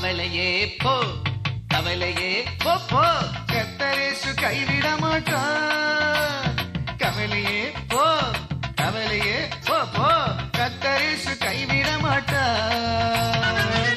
கவலையே போ கவலையே போ போ கத்தரேசு கைவிட மாட்டார் கவலையே போ கவலையே போ போ கத்தரேசு கைவிட மாட்டார்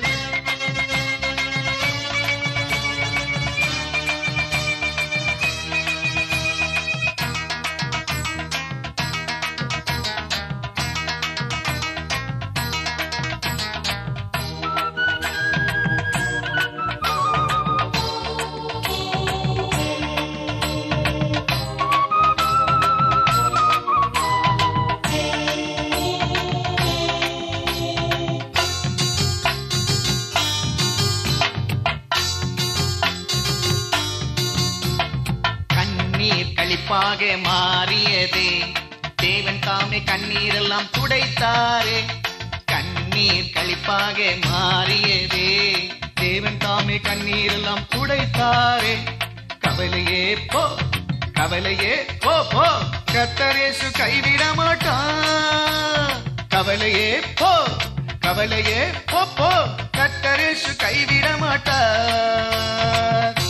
கண்ணீர் களிப்பாக மாறியதே தேவன் தாமே கண்ணீரெல்லாம் துடைத்தாரே கண்ணீர் களிப்பாக மாறியதே தேவன் தாமே கண்ணீரெல்லாம் துடைத்தாரே கவலையே போ கவலையே போ போ கத்தரேசு கைவிட மாட்டார் கவலையே போ கவலையே போ போ கத்தரேசு கைவிட மாட்டார்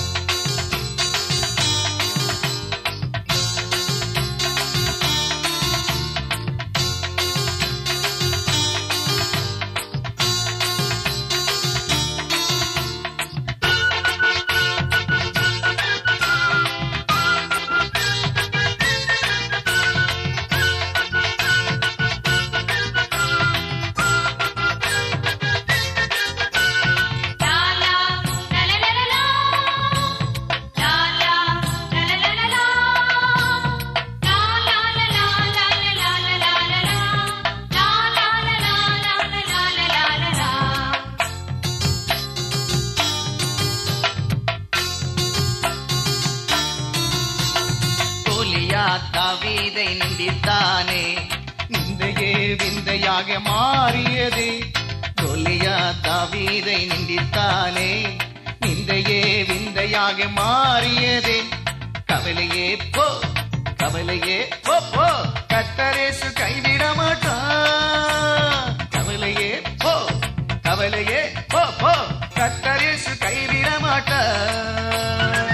கோலியா தாவீதை நிந்தித்தானே நிந்தையே விந்தையாக மாறியதே கோலியா தாவீதை நிந்தித்தானே நிந்தையே விந்தையாக மாறியதே கவலையே போ கவலையே போ போ கத்தரேசு கைவிட மாட்டார் கவலையே போ கவலையே போ போ கத்தரேசு கைவிட மாட்டார்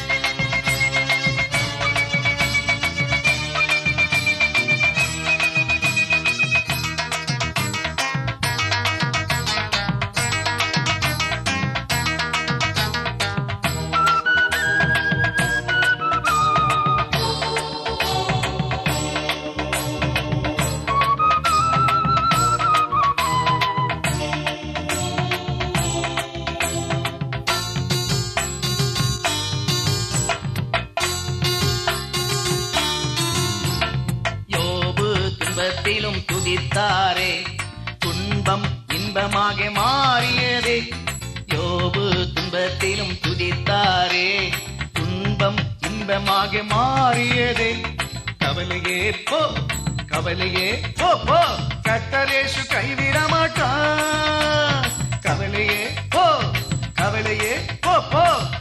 யோபு துன்பத்திலும் துதித்தாரே துன்பம் இன்பமாக மாறியதே யோபு துன்பத்திலும் துதித்தாரே துன்பம் இன்பமாக மாறியதே கவலையே போ கவலையே போ போ கத்தரேசு கைவிட மாட்டார் கவலையே போ கவலையே போ போ